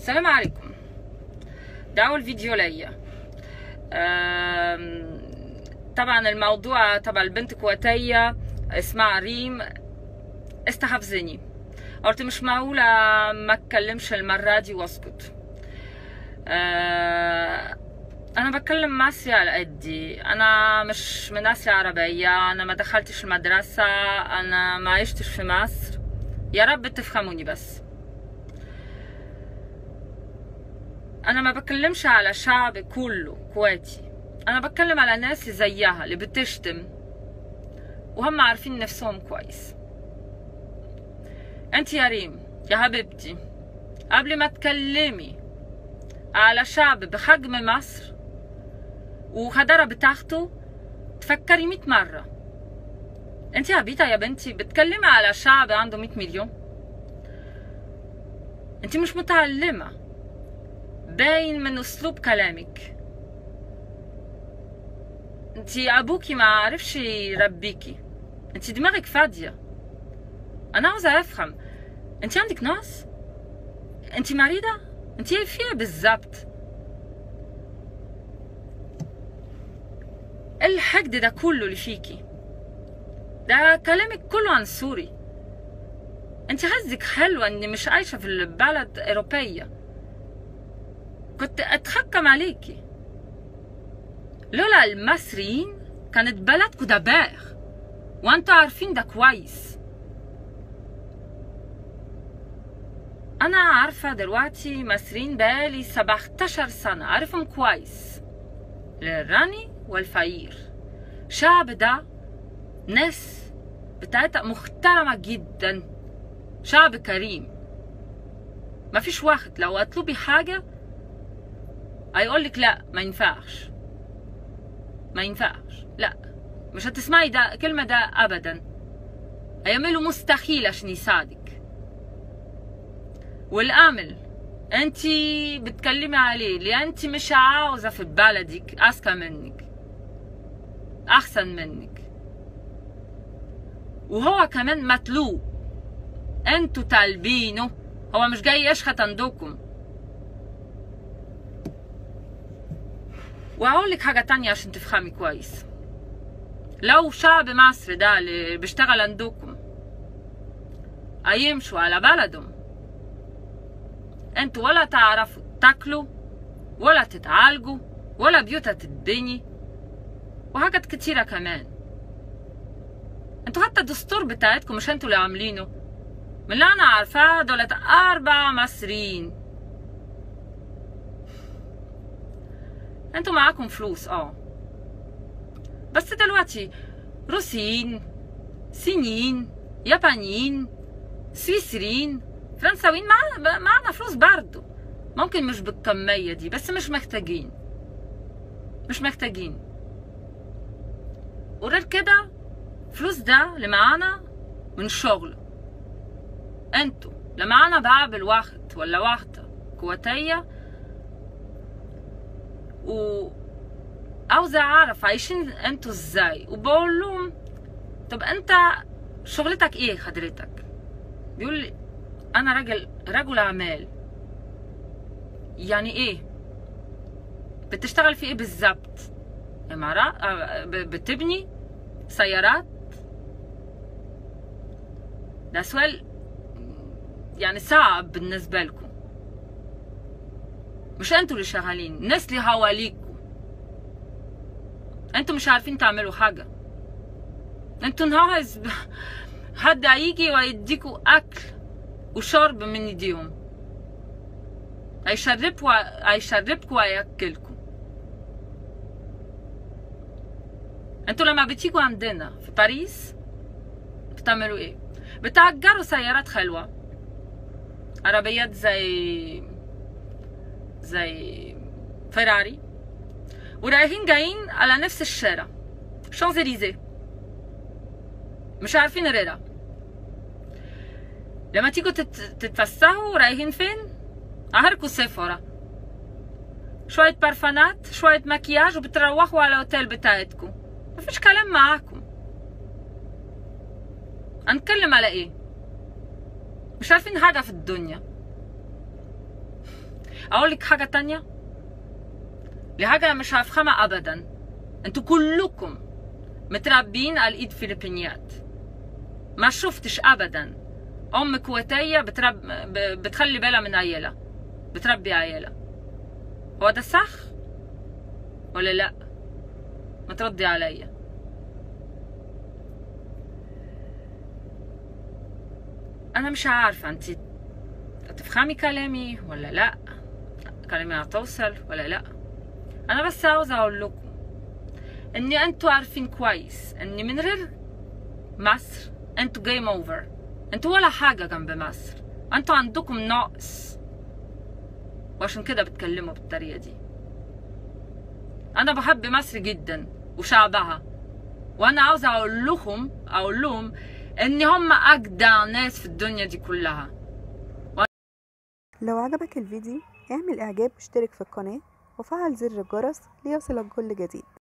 السلام عليكم دعوا الفيديو ليا آم، طبعا الموضوع تبع البنت كويتية اسمها ريم استحفزني قلت مش معقولة ما اتكلمش المرة دي واسكت آه، انا بتكلم مصري على قدي انا مش من اسيا عربية انا ما دخلتش المدرسة انا ما عشتش في مصر يا رب تفهموني بس انا ما بتكلمش على شعب كله كويتي انا بتكلم على ناس زيها اللي بتشتم وهم عارفين نفسهم كويس انت يا ريم يا حبيبتي قبل ما تكلمي على شعب بحجم مصر وخضرة بتاعته تفكري مئة مرة انت عبيطة يا بنتي بتكلمي على شعب عنده مئة مليون انت مش متعلمة باين من اسلوب كلامك انت ابوكي ما عرفش يربيكي انت دماغك فاضية انا عاوزة افهم انت عندك ناس انت مريضة انت ايه فيها بالظبط ايه الحقد ده كله اللي فيكي ده كلامك كله عن سوري انت حظك حلوة اني مش عايشة في البلد اوروبية كنت اتحكم عليكي لولا المصريين كانت بلدكم دباغ وانتوا عارفين ده كويس انا عارفة دلوقتي مصريين بقالي 17 سنة عارفهم كويس الراني والفقير شعب ده ناس بتاعتها محترمة جدا شعب كريم مفيش واحد لو اطلبي حاجة هيقولك لا ما ينفعش ما ينفعش لا مش هتسمعي ده كلمة ده أبدا هيعملوا مستحيل عشان يساعدك والأمل انتي بتكلمي عليه ليه انتي مش عاوزة في بلدك أذكى منك أحسن منك وهو كمان مطلوب انتوا طالبينه هو مش جاي يشخط عندكم وهقول لك حاجة تانية عشان تفهمي كويس لو شعب مصر ده اللي بيشتغل عندكم هيمشوا على بلدهم انتوا ولا تعرفوا تاكلوا ولا تتعالجوا ولا بيوتها تتبني وحاجات كتيرة كمان انتوا حتى الدستور بتاعتكم مش انتوا اللي عاملينه من اللي انا عارفاه دولت اربع مصريين انتوا معاكم فلوس اه بس دلوقتي روسيين صينيين يابانيين سويسريين فرنساويين معانا معانا فلوس برضه ممكن مش بالكمية دي بس مش محتاجين مش محتاجين وغير كده فلوس ده اللي معانا من شغل انتوا اللي معانا بقى بالوقت ولا واحدة كويتية و عاوزة أعرف عايشين انتوا ازاي وبقول لهم طب انت شغلتك ايه حضرتك بيقول لي انا راجل رجل اعمال يعني ايه بتشتغل في ايه بالظبط امارات آه، ب- بتبني سيارات ده سؤال يعني صعب بالنسبة لكم مش انتوا اللي شغالين الناس اللي حواليكوا انتوا مش عارفين تعملوا حاجة انتوا ناقص حد هيجي ويديكوا اكل وشرب من ايديهم هيشربكوا هيشربكوا وياكلكوا انتوا لما بتيجوا عندنا في باريس بتعملوا ايه بتأجروا سيارات حلوة عربيات زي زي فيراري ورايحين جايين على نفس الشارع شانزليزيه مش عارفين غيرها لما تيجوا تت- تتفسحوا رايحين فين اهركوا سيفورا شوية برفانات شوية مكياج وبتروحوا على الاوتيل بتاعتكم مفيش كلام معاكم هنتكلم على ايه مش عارفين حاجة في الدنيا اقول لك حاجه تانية لحاجه مش هفهمها ابدا انتوا كلكم متربيين على ايد فلبينيات ما شفتش ابدا ام كويتيه بترب ب- بتخلي بالها من عيالها بتربي عيالها هو ده صح ولا لا ما تردي عليا انا مش عارفه انت تفهمي كلامي ولا لا كلامي هتوصل ولا لا انا بس عاوزه اقول لكم اني انتوا عارفين كويس اني من غير مصر انتوا جيم اوفر انتوا ولا حاجه جنب مصر انتوا عندكم نقص وعشان كده بتكلموا بالطريقه دي انا بحب مصر جدا وشعبها وانا عاوزه اقول لهم اقول لهم ان هم اجدع ناس في الدنيا دي كلها لو عجبك الفيديو اعمل اعجاب واشترك في القناة وفعل زر الجرس ليصلك كل جديد